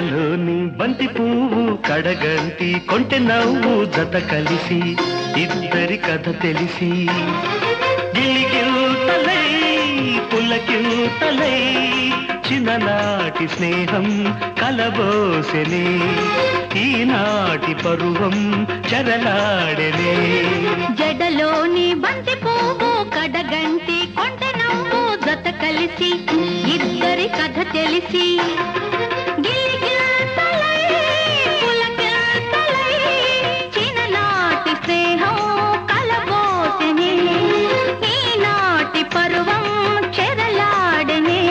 జడలోని బంతి పువ్వు కడగంటి కొంటె నవ్వు జత కలిసి ఇద్దరి కథ తెలిసి గిలిగిల్తలై పులకిల్తలై చిన్ననాటి స్నేహం కలబోసెనే ఈనాటి పరువం చెరలాడెనే జడలోని బంతి పువ్వు కడగంటి కొంట నవ్వు జత కలిసి ఇద్దరి కథ తెలిసి గిలిగిల్తలై, పులకిల్తలై, చిన్ననాటి స్నేహం కలబోసెనే, ఈనాటి పరువం చెరలాడెనే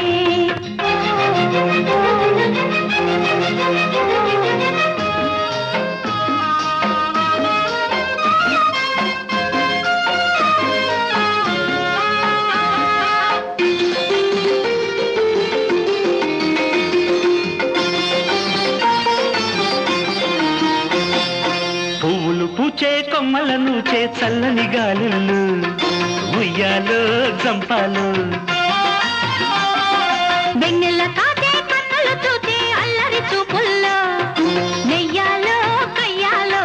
పువ్వులు పూచే కొమ్మలను చే చల్లని గాలులు ఉయ్యాలో జంపాలు వెన్నెల కాదే కన్నులు చూచే అల్లరి చూపుల్లో నెయ్యాలో కయ్యాలో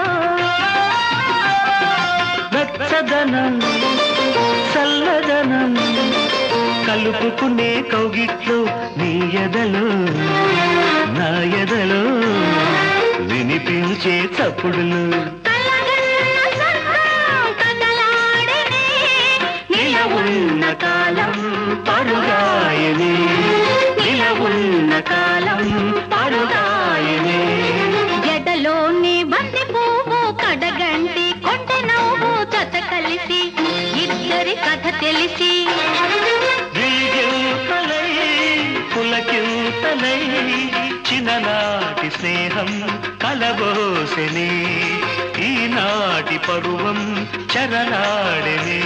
వెచ్చదనం చల్లదనం కలుపుకునే కౌగిట్లో నీ ఎదలో నా ఎదలో వినిపించే చప్పుడులు కలగన్న స్వర్గం కదలాడెనే నిల ఉన్న కాలం పరుగాయనే నిల ఉన్న కాలం పరుగాయనే జడలోని బంతి పువ్వు కడగంటి కొంట నవ్వు జత కలిసి ఇద్దరి కథ తెలిసి గిల్గిల్తలై పులకిల్తలై చిన్ననాటి స్నేహం కలబోసెనే ఈనాటి పరువం చరనాడెనే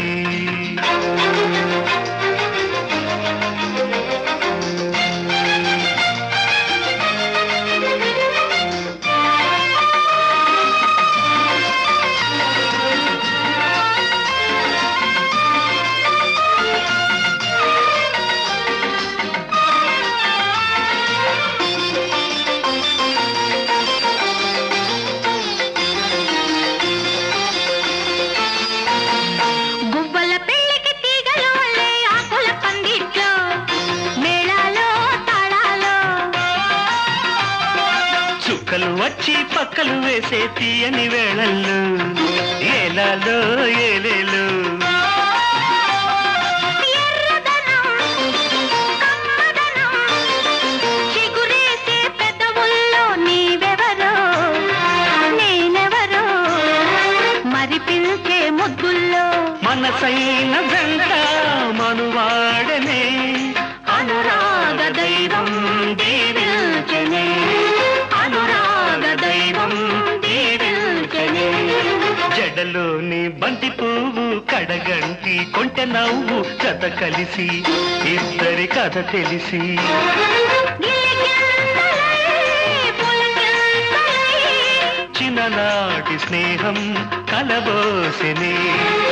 గువ్వల పెళ్లికి తీగలు అల్లే ఆకుల పందిట్లో మేళాలో తాళాలో చుక్కలు వచ్చి పక్కలు వేసే తీయని వేళల్లో ఏలాలో ఏలేలు ఎర్రదనం, కమ్మదనం, చిగురేసే పెదవుల్లో నీవెవరో, నేనెవరో, మరి పిలిచే ముద్దుల్లో మనసైన జంట మనువాడనే అనురాగ దైవం దీవిల్చనే అనురాగ దైవం దీవిల్చనే జడలోని బంతి పువ్వు కడగంటి కొంటె నవ్వు జత కలిసి ఇద్దరి కథ తెలిసి గిలిగిల్తలై, పులకిల్తలై, చిన్ననాటి స్నేహం కలబోసెనే